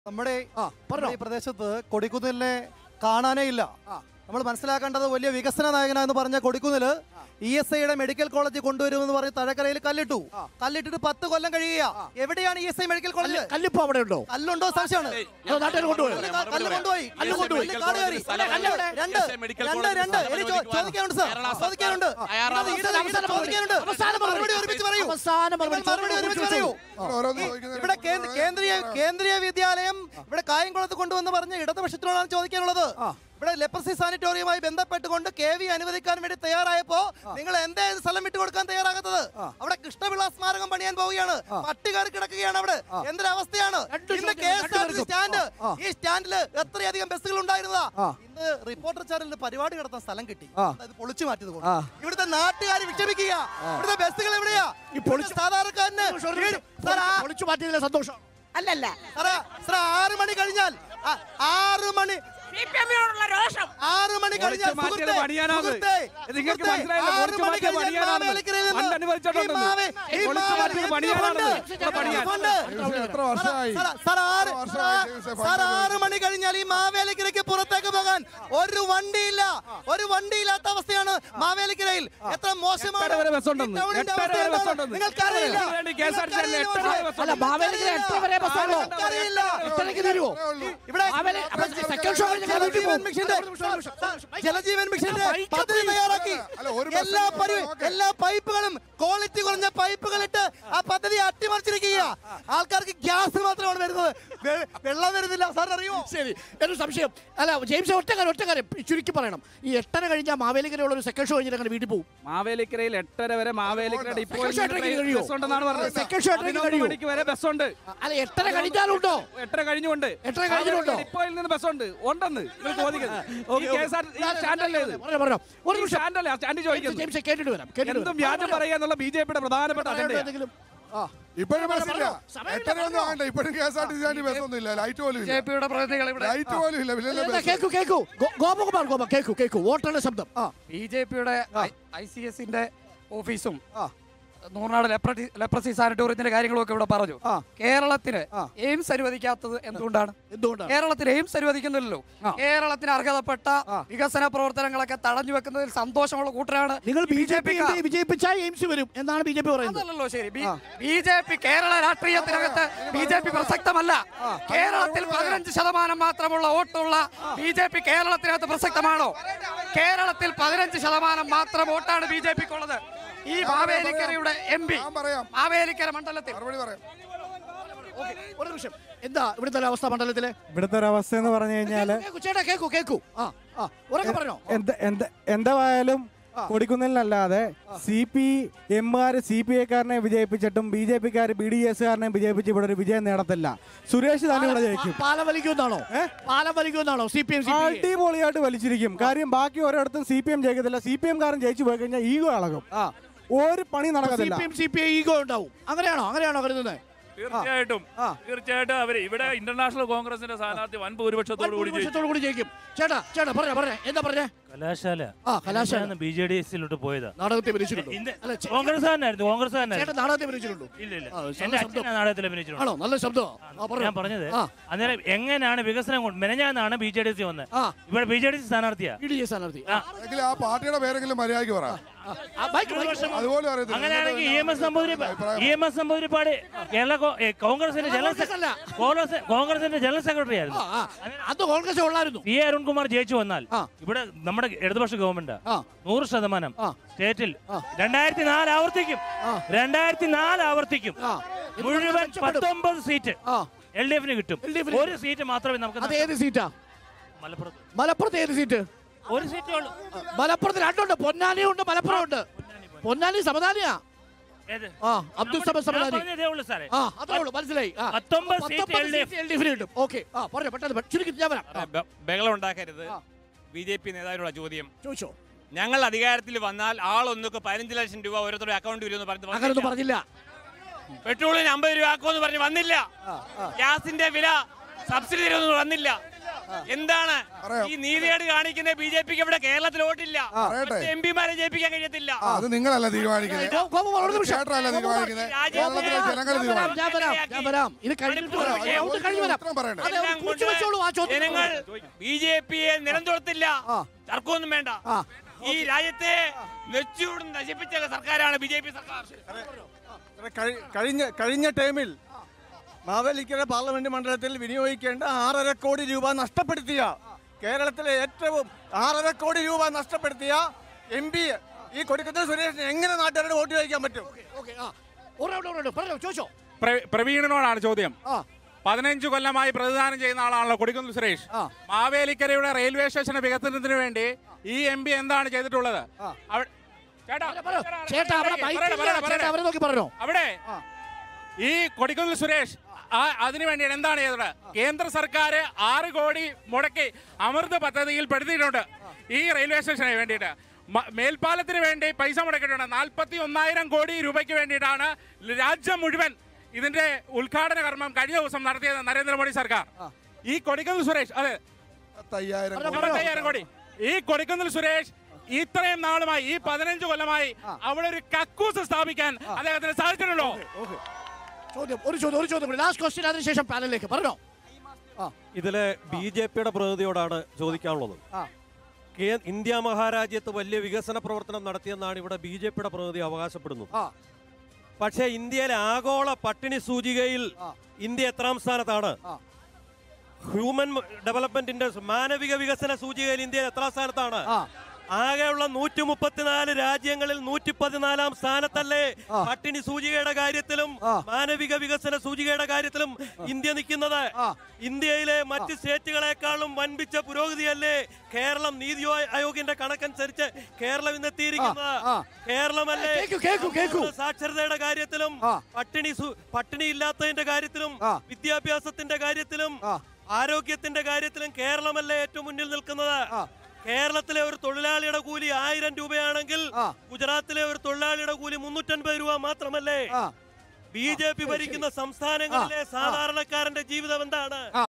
നമ്മുടെ ആ പറഞ്ഞോ നമ്മുടെ ഈ പ്രദേശത്ത് കൊടിക്കുന്നിലിനെ കാണാനേ ഇല്ല ആ. നമ്മൾ മനസ്സിലാക്കേണ്ടത് വലിയ വികസന നായകനാന്ന് പറഞ്ഞ കൊടിക്കുന്നില് ഇ എസ് ഐയുടെ മെഡിക്കൽ കോളേജ് കൊണ്ടുവരുമെന്ന് പറഞ്ഞ് തഴക്കരയിൽ കല്ലിട്ടു ആ. കല്ലിട്ടിട്ട് പത്ത് കൊല്ലം കഴിയുക എവിടെയാണ് E S I medical college കല്ല്- കല്ലിപ്പോ അവിടെ ഉണ്ടോ കല്ലുണ്ടോ സംശയമാണ് അതോ നാട്ടുകാർ കൊണ്ടുപോയോ കല്ല് ക- കല്ല് കൊണ്ടുപോയി കല്ല് കൊണ്ടുപോയി. കല്ല് കാട് കയറി. രണ്ട് രണ്ട് രണ്ട് രണ്ട് എനിക്ക് ചോ- ചോദിക്കാനുണ്ട് സാർ ചോദിക്കാനുണ്ട് ഇത് ഇത് ഇത് ചോദിക്കാനുണ്ട് അവസാന മറുപടി. മറുപടി ഒരുമിച്ച് പറയൂ അവസാന മറുപടി. മറുപടി ഒരുമിച്ച് പറയൂ ഓരോന്ന് ഈ- ചോദിക്കുന്നതിന് ഇവിടെ കേന്ദ്ര- കേന്ദ്രീയ കേന്ദ്രീയ വിദ്യാലയം ഇവിടെ കായംകുളത്ത് കൊണ്ടുവന്ന് പറഞ്ഞ ഇടതുപക്ഷത്തിനോടാണ് ചോദിക്കാനുള്ളത് ആ. ഇവിടെ ലെപ്രസി സാനിറ്റോറിയവുമായി ബന്ധപ്പെട്ടുകൊണ്ട് കെ വി അനുവദിക്കാൻ വേണ്ടി തയ്യാറായപ്പോ നിങ്ങൾ എന്താ ഇത് സ്ഥലം വിട്ടുകൊടുക്കാൻ തയ്യാറാകാത്തത് അവിടെ കൃഷ്ണപിള്ള സ്മാരകം പണിയാൻ പോവുകയാണ് പട്ടുകാർ കിടക്കുകയാണ് അവിടെ എന്തൊരവസ്ഥയാണ് രണ്ടു ഇന്ന് ചോദ്യം, കെ എസ് ആർ ടി രണ്ടുപേർക്കും. സ്റ്റാൻഡ് ആ. ഈ സ്റ്റാൻഡിൽ എത്രയധികം ബസ്സുകൾ ഉണ്ടായിരുന്നതാ ആ. ഇന്ന് റിപ്പോർട്ടർ ചാനലിൽ പരിപാടി നടത്താൻ സ്ഥലം കിട്ടി ആ. അത് പൊളിച്ചു മാറ്റിയത് കൊണ്ട് ആ. ഇവിടുത്തെ നാട്ടുകാർ വിക്ഷേപിക്കുക ഇവിടുത്തെ ബസ്സുകൾ എവിടെയാ ഈ പൊളിച്ച്- ഇവിടുത്തെ സാധാരണക്കാരന് വീട്- സാർ, ആ- പൊളിച്ചു മാറ്റിയതിലെ സന്തോഷം അല്ലല്ല സാറേ, സാറേ, ആറ് മണി കഴിഞ്ഞാൽ ആ, ആറ് മണി സി പി എമ്മിനോടുള്ള രോഷം ആറ് മണി കഴിഞ്ഞാൽ പൊളിച്ച് മാറ്റിയത് സുഹൃത്തേ, പണിയാനാണ്. സുഹൃത്തേ, ഇത് നിങ്ങൾക്ക് സുഹൃത്തേ, മനസ്സിലായില്ല, ആറ് പൊളിച്ച് മണി മാറ്റിയത് കഴിഞ്ഞാൽ പണിയാനാണ്. മാവേലിക്കരയിൽ നിന്ന് പണ്ട് അനുഭവിച്ചിട്ടുണ്ടെന്ന്. ഈ മാവേ- ഈ പൊളിച്ച് മാവേ- മാറ്റിയത് എന്ത് പണിയാനാണ്. ഫണ്ട്? ഇവിടെ പണിയാൻ. ഫണ്ട്? ജെയിംസേ, എത്ര വർഷമായി സാർ, സാർ, ആറ് എത്ര വർഷമായി ജെയിംസേ സാർ ഫണ്ട് ആറ് മണി കഴിഞ്ഞാൽ ഈ മാവേലിക്കരയ്ക്ക് പുറത്തേക്ക് പോകാൻ ഒരു വണ്ടിയില്ല ഒരു വണ്ടിയില്ലാത്ത അവസ്ഥയാണ് മാവേലിക്കരയിൽ എത്ര മോശമാണ് എട്ടര വരെ ബസ് ഉണ്ടെന്ന്. ഈ ടൗണിന്റെ എട്ടര അവസ്ഥ വരെ ബസ് എന്താണ്? ഉണ്ടെന്ന്. നിങ്ങൾക്കറിയില്ല ഇതിനു വേണ്ടി K S R T C നിങ്ങൾക്കറിയില്ല എട്ടര വരെ ബസ് അല്ല മാവേലിക്കര എത്ര വരെ ബസ്സാണോ നിങ്ങൾക്കറിയില്ല. ഇത്രയ്ക്ക് തരുമോ ഇവിടെ മാവേലി അപ്പൊ സെക്കൻഡ് ഷോ കഴിഞ്ഞ് ഞങ്ങൾ വീട്ടിൽ ജലജീവൻ പോകും. മിഷന്റെ ജലജീവൻ മിഷന്റെ ബൈക്ക് പദ്ധതി തയ്യാറാക്കി അല്ല, ഒരു ബസ് എല്ലാ പരി ഓക്കേ. എല്ലാ പൈപ്പുകളും ക്വാളിറ്റി കുറഞ്ഞ പൈപ്പുകൾ ഇട്ട് ആ പദ്ധതി അട്ടിമറിച്ചിരിക്കുക ആൾക്കാർക്ക് ഗ്യാസ് മാത്രമാണ് വരുന്നത് വെ- വെള്ളം വരുന്നില്ല സാർ അറിയോ ശരി ഒരു സംശയം അല്ല ജെയിംസ് ഒറ്റ കാര്യം ഒറ്റ കാര്യം ചുരുക്കി പറയണം ഈ എട്ടര കഴിഞ്ഞാൽ മാവേലിക്കരയുള്ള ഒരു സെക്കൻഡ് ഷോ കഴിഞ്ഞിട്ട് അങ്ങനെ വീട്ടിൽ പോകും മാവേലിക്കരയിൽ എട്ടര വരെ മാവേലിക്കര ഡിപ്പോയിൽ സെക്കൻഡ് ഷോ എട്ടരയ്ക്ക് കഴിയുമോ? ബസ് ഉണ്ടെന്നാണ് പറഞ്ഞത് സെക്കൻഡ് ഷോ എട്ടരയ്ക്ക് പതിനൊന്ന് കഴിയുമോ? മണിക്ക് വരെ ബസ് ഉണ്ട് അല്ല എട്ടര കഴിഞ്ഞാലുണ്ടോ എട്ടര കഴിഞ്ഞുകൊണ്ട് എട്ടര കഴിഞ്ഞിട്ടുണ്ടോ? ഡിപ്പോയിൽ നിന്ന് ബസ് ഉണ്ട് ഉണ്ടെന്ന് നിങ്ങൾ ചോദിക്കുന്നത് ഈ കെ എസ് ആർ ഈ സ്റ്റാൻഡല്ലേ ഇത് പറഞ്ഞോ പറഞ്ഞോ ഒരു ഈ നിമിഷം സ്റ്റാൻഡല്ലേ ആ സ്റ്റാൻഡ് ചോദിക്കുന്നത് ജെയിംസ് കേട്ടിട്ട് വരാം കേട്ടിട്ട് എന്തും വരാം. വ്യാജം പറയുക എന്നുള്ള ബി ജെ പിയുടെ പ്രധാനപ്പെട്ട പറയാനുണ്ടോ അജണ്ടയാണ് എന്തെങ്കിലും ആ ഇപ്പോഴും ബസ്സില്ല സമയമില്ല, എട്ടര ഒന്നും പറഞ്ഞോ. ആകണ്ട ഇപ്പോഴും K S R T C bus ഒന്നും ഇല്ല ലൈറ്റ് പോലും ഇല്ല ബിജെപിയുടെ പ്രതിനിധികൾ ഇവിടെ ലൈറ്റ് പോലും ഇല്ല പിന്നെ എന്താ, ബസ് കേക്കൂ കേക്കൂ ഗോ- ഗോപകുമാർ ഗോപ കേക്കൂ കേക്കൂ വോട്ടറുടെ ശബ്ദം ആ ബി ജെ പിയുടെ ഐ സി എസിന്റെ ഓഫീസും ആ. നൂറിനാട് ലെപ്രട്ടി ലെപ്രസി സാനിറ്റോറിയത്തിന്റെ കാര്യങ്ങളും ഒക്കെ ഇവിടെ പറഞ്ഞു ആ. കേരളത്തിന് ആ. എയിംസ് അനുവദിക്കാത്തത് എന്തുകൊണ്ടാണ് എന്തുകൊണ്ടാണ് കേരളത്തിന് എയിംസ് അനുവദിക്കുന്നില്ലല്ലോ ആ. കേരളത്തിന് അർഹതപ്പെട്ട ആ. വികസന പ്രവർത്തനങ്ങളൊക്കെ തടഞ്ഞു വെക്കുന്നതിൽ സന്തോഷമുള്ള കൂട്ടരാണ് നിങ്ങൾ ബി ജെ പി BJP ക്കാർ. വിജയിപ്പിച്ചാൽ എയിംസ് വരും എന്നാണ് ബി ജെ പി പറയുന്നത് അതല്ലല്ലോ ശരി ആ. ബി ജെ പി കേരള രാഷ്ട്രീയത്തിനകത്ത് ബി ജെ പി പ്രസക്തമല്ല കേരളത്തിൽ പതിനഞ്ച് ശതമാനം മാത്രമുള്ള വോട്ടുള്ള ബി ജെ പി കേരളത്തിനകത്ത് പ്രസക്തമാണോ കേരളത്തിൽ പതിനഞ്ച് ശതമാനം മാത്രം വോട്ടാണ് ബി ജെ പിക്കുള്ളത് ഈ മാവേലിക്കരയുടെ എം പി ഞാൻ പറയാം മാവേലിക്കര മണ്ഡലത്തിൽ മറുപടി പറയാം ഓക്കേ, ഒരു നിമിഷം എന്താ ഇവിടുത്തെ ഒരു അവസ്ഥ മണ്ഡലത്തിലെ ഇവിടുത്തെ ഒരു അവസ്ഥ എന്ന് പറഞ്ഞു കഴിഞ്ഞാല് കേക്കൂ, കേക്കൂ, ചേട്ടാ കേക്കൂ കേക്കൂ ആ ആ ഉറക്കെ പറഞ്ഞോ എന്ത് എന്ത് എന്തായാലും കൊടിക്കുന്നിലല്ലാതെ സി പി എമ്മുകാർ സി പി ഐക്കാരനെ വിജയിപ്പിച്ചിട്ടും ബി ജെ പിക്കാർ ബി ഡി എസ് കാരനെ വിജയിപ്പിച്ച് ഇവിടെ ഒരു വിജയം നേടത്തില്ല സുരേഷ് തന്നെ ഇവിടെ ജയിക്കും പാലം വലിക്കുമെന്നാണോ പാലം വലിക്കുമെന്നാണോ C P M C P I? അടിപൊളിയായിട്ട് വലിച്ചിരിക്കും കാര്യം ബാക്കി ഓരോരുത്തും സി പി എം ജയിക്കത്തില്ല സി പി എം കാരൻ ജയിച്ചു പോയി കഴിഞ്ഞാൽ ഈഗോ ഇളകും ആ ഒരു പണി സി നടക്കത്തില്ല P M C P I ego ഉണ്ടാവും അങ്ങനെയാണോ അങ്ങനെയാണോ കരുതുന്നത് തീർച്ചയായിട്ടും ആ. തീർച്ചയായിട്ടും അവര് ഇവിടെ ഇന്റർനാഷണൽ കോൺഗ്രസിന്റെ സ്ഥാനാർത്ഥി വൻ ഭൂരിപക്ഷത്തോടു കൂടി ജയിച്ചു. ഭൂരിപക്ഷത്തോടു കൂടി ജയിക്കും ചേട്ടാ ചേട്ടാ പറഞ്ഞ പറഞ്ഞ എന്താ പറഞ്ഞേ കലാശാല ആ കലാശാല ബി ജെ ഡി എസിലോട്ട് പോയതാ നാടകത്തെ വിളിച്ചിട്ടുണ്ടോ ഇന്ത്യ- അല്ല ചേ- കോൺഗ്രസ് തന്നെയായിരുന്നു കോൺഗ്രസ് ചേട്ടൻ തന്നെയായിരുന്നു നാടകത്തെ വിളിച്ചിട്ടുണ്ടോ ഇല്ല ഇല്ല ആ, നല്ല എന്റെ ശബ്ദം. അച്ഛനെ നാടകത്തിൽ അഭിനയിച്ചിട്ടുണ്ട് ആണോ നല്ല ശബ്ദം ആ പറഞ്ഞു ഞാൻ പറഞ്ഞത് ആ അന്നേരം എങ്ങനെയാണ് വികസനം കൊണ്ട് മെനഞ്ഞാന്നാണ് ബി ജെ ഡി സി വന്നത് ആ ഇവിടെ ബി ജെ ഡി സി സ്ഥാനാർത്ഥിയാ ഇ ഡി എ സ്ഥാനാർത്ഥി ആ. എങ്കിലും ആ പാർട്ടിയുടെ പേരെങ്കിലും മര്യാദയ്ക്ക് പറ ആ, ബൈക്ക് ബൈക്ക് അതുപോലും അറിയത്തില്ല അങ്ങനെയാണെങ്കിൽ E M S Namboodiripad E M S Namboodiripad Kerala കോ- ഏ, കോൺഗ്രസിന്റെ ജനറൽ കോൺഗ്രസ് അല്ല. സെ- കോൺഗ്രസ് കോൺഗ്രസിന്റെ ജനറൽ സെക്രട്ടറി ആ, ആയിരുന്നു ആ. അത് കോൺഗ്രസ് ഉള്ളായിരുന്നു സി എ അരുൺകുമാർ ജയിച്ചു വന്നാൽ ആ. ഇവിടെ നമ്മുടെ ഇടതുപക്ഷ ഗവൺമെന്റ് ആ നൂറ് ശതമാനം ആ. സ്റ്റേറ്റിൽ ആ. രണ്ടായിരത്തി നാല് ആവർത്തിക്കും ആ. രണ്ടായിരത്തി നാല് ആവർത്തിക്കും ആ ഇത് മുഴുവൻ മെച്ചപ്പെടും. പത്തൊമ്പത് സീറ്റ് ആ എൽ ഡി എഫിന് കിട്ടും LDF ന് ഒരു സീറ്റ് മാത്രമേ നമുക്ക് അത് ഏത് സീറ്റാ മലപ്പുറത്ത് മലപ്പുറത്ത് ഏത് സീറ്റ് ഒരു സീറ്റേ ഉള്ളൂ മലപ്പുറത്ത് രണ്ടുണ്ട് പൊന്നാനിയും ഉണ്ട് മലപ്പുറം ഉണ്ട് പൊന്നാനി സമതാനിയാ ഏത്? ആ അബ്ദുൾ സമദ് ഞാൻ സമതാനി പറഞ്ഞതേ ഉള്ളൂ സാറേ ആ അത്രേ ഉള്ളൂ മനസ്സിലായി ആ. പത്തൊമ്പത് സീറ്റ് പത്തൊമ്പത് L D F seat L D എഫിന് കിട്ടും ഓക്കെ ആ പറഞ്ഞു പെട്ടെന്ന് പെ- ചുരുക്കി ഞാൻ വരാം ആ, ബഹളം ഉണ്ടാക്കരുത് ആ. ബി ജെ പി നേതാവിനുള്ള ചോദ്യം ചോദിച്ചോ ഞങ്ങൾ അധികാരത്തിൽ വന്നാൽ ആളൊന്നൊക്കെ പതിനഞ്ച് ലക്ഷം രൂപ ഓരോരുത്തരുടെ അക്കൗണ്ട് വരുമെന്ന് അങ്ങനൊന്നും പറഞ്ഞു പറഞ്ഞില്ല പെട്രോളിന് അമ്പത് രൂപ ആക്കുമെന്ന് പറഞ്ഞ് വന്നില്ല ആ, ആ. ഗ്യാസിന്റെ വില സബ്സിഡി തരുമെന്ന് വന്നില്ല എന്താണ് പറയാം. ഈ നീതികേട് കാണിക്കുന്ന ബി ജെ പിക്ക് ഇവിടെ കേരളത്തിൽ വോട്ടില്ല പറയട്ടെ. എം പിമാരെ ജയിപ്പിക്കാൻ കഴിയത്തില്ല ആ, അത് നിങ്ങളല്ല തീരുമാനിക്കുന്നത് ഗോ- ഗോപകുമാർ, ഒരു നിമിഷം. ചേട്ടനല്ല തീരുമാനിക്കുന്നത് രാജ്യത്തെ കേരളത്തിലെ ജനങ്ങൾ ഞാൻ വരാം, തീരുമാനിക്കും ഞാൻ വരാം ഞാൻ വരാം ഇത് കഴിഞ്ഞിട്ട് വരാം മണിപ്പൂർ ഡൗട്ട് കഴിഞ്ഞ് വരാം ഉത്തരം പറയണ്ടേ? അതെ ഒന്ന് കുറിച്ച് വെച്ചോളൂ ആ ചോദ്യം ജനങ്ങൾ ബി ജെ പിയെ നിലനിർത്തില്ല തർക്കമൊന്നും വേണ്ട ഈ രാജ്യത്തെ നെച്ചൂടും നശിപ്പിച്ച സർക്കാരാണ് ബി ജെ പി സർക്കാർ കഴി- കഴിഞ്ഞ കഴിഞ്ഞ ടൈമിൽ മാവേലിക്കര പാർലമെന്റ് മണ്ഡലത്തിൽ വിനിയോഗിക്കേണ്ട ആറര കോടി രൂപ നഷ്ടപ്പെടുത്തിയ കേരളത്തിലെ ഏറ്റവും ആറര കോടി രൂപ നഷ്ടപ്പെടുത്തിയ എം പി ഈ കൊടിക്കുന്നിൽ സുരേഷിന് എങ്ങനെ നാട്ടുകാരുടെ വോട്ട് ചോദിക്കാൻ പറ്റും ഓക്കെ ആ ഒരു റൗണ്ട് ഒരു റൗണ്ട് പറഞ്ഞോ ചോദിച്ചോ പ്ര- പ്രവീണിനോടാണ് ചോദ്യം ആ പതിനഞ്ച് കൊല്ലമായി പ്രതിദാനം ചെയ്യുന്ന ആളാണല്ലോ കൊടിക്കുന്നിൽ സുരേഷ് ആ. മാവേലിക്കരയുടെ റെയിൽവേ സ്റ്റേഷൻ വികസനത്തിന് വേണ്ടി ഈ എം പി എന്താണ് ചെയ്തിട്ടുള്ളത് അവ- ചേട്ടാ, പറയോ ചേട്ടാ അവിടെ പറയട്ടെ, ബൈക്ക് പറയട്ടെ, ചേട്ടാ പറയട്ടെ. അവരെ നോക്കി പറഞ്ഞോ അവിടെ ആ. ഈ കൊടിക്കുന്നിൽ സുരേഷ് ആ അതിനു വേണ്ടി എന്താണ് ചെയ്തത് കേന്ദ്ര സർക്കാർ ആറ് കോടി മുടക്കി അമൃത് പദ്ധതിയിൽ പെടുത്തിയിട്ടുണ്ട് ഈ റെയിൽവേ സ്റ്റേഷന് വേണ്ടിയിട്ട് മ- മേൽപ്പാലത്തിന് വേണ്ടി പൈസ മുടക്കിയിട്ടുണ്ട് നാൽപ്പത്തി ഒന്നായിരം കോടി രൂപയ്ക്ക് വേണ്ടിയിട്ടാണ് രാജ്യം മുഴുവൻ ഇതിന്റെ ഉദ്ഘാടന കർമ്മം കഴിഞ്ഞ ദിവസം നടത്തിയത് നരേന്ദ്രമോദി സർക്കാർ ഈ കൊടിക്കുന്നിൽ സുരേഷ് അതെ പത്തയ്യായിരം പറഞ്ഞോ, കോടി. പറഞ്ഞോ. അമ്പത്തയ്യായിരം കോടി ഈ കൊടിക്കുന്നിൽ സുരേഷ് ഇത്രയും നാളുമായി ഈ പതിനഞ്ച് കൊല്ലമായി അവിടെ ഒരു കക്കൂസ് സ്ഥാപിക്കാൻ അദ്ദേഹത്തിന് സാധിച്ചിട്ടുള്ളൂ ഓക്കെ ചോദ്യം ഒരു ചോദ്യം ഒരു ചോദ്യം കൂടി ലാസ്റ്റ് ക്വസ്റ്റ്യൻ അതിനുശേഷം പാനലിലേക്ക് പറഞ്ഞോ ആ ഇതില് ബി ജെ പിയുടെ പ്രതിനിധിയോടാണ് ചോദിക്കാനുള്ളത് ആ. കേ- ഇന്ത്യ മഹാരാജ്യത്ത് വലിയ വികസന പ്രവർത്തനം നടത്തിയെന്നാണ് ഇവിടെ ബി ജെ പിയുടെ പ്രതിനിധി അവകാശപ്പെടുന്നത് ആ പക്ഷേ ഇന്ത്യയിലെ ആഗോള പട്ടിണി സൂചികയിൽ ആ. ഇന്ത്യ എത്രാം സ്ഥാനത്താണ് ആ. ഹ്യൂമൻ ഡെവലപ്മെന്റിന്റെ മാനവിക വികസന സൂചികയിൽ ഇന്ത്യ എത്രാം സ്ഥാനത്താണ് ആ ആകെയുള്ള നൂറ്റി മുപ്പത്തിനാല് രാജ്യങ്ങളിൽ നൂറ്റി പതിനാലാം സ്ഥാനത്തല്ലേ ആ. പട്ടിണി സൂചികയുടെ കാര്യത്തിലും ആ. മാനവിക വികസന സൂചികയുടെ കാര്യത്തിലും ഇന്ത്യ നിൽക്കുന്നത് ആ. ഇന്ത്യയിലെ മറ്റ് സ്റ്റേറ്റുകളെക്കാളും വൻപിച്ച പുരോഗതിയല്ലേ കേരളം നീതി ആയ- ആയോഗിന്റെ കണക്കനുസരിച്ച് കേരളം ഇന്ന് എത്തിയിരിക്കുന്നത് ആ. കേരളമല്ലേ കേക്കൂ, കേക്കൂ, കേക്കൂ. സമ്പൂർണ്ണ സാക്ഷരതയുടെ കാര്യത്തിലും ആ. പട്ടിണി സു- പട്ടിണി ഇല്ലാത്തതിന്റെ കാര്യത്തിലും ആ. വിദ്യാഭ്യാസത്തിന്റെ കാര്യത്തിലും ആ. ആരോഗ്യത്തിന്റെ കാര്യത്തിലും കേരളമല്ലേ ഏറ്റവും മുന്നിൽ നിൽക്കുന്നത് ആ. കേരളത്തിലെ ഒരു തൊഴിലാളിയുടെ കൂലി ആയിരം രൂപയാണെങ്കിൽ ആ. ഗുജറാത്തിലെ ഒരു തൊഴിലാളിയുടെ കൂലി മുന്നൂറ്റൻപത് രൂപ മാത്രമല്ലേ ആ ബി ജെ പി ഭരിക്കുന്ന സംസ്ഥാനങ്ങളിലെ സാധാരണക്കാരന്റെ ജീവിതം എന്താണ്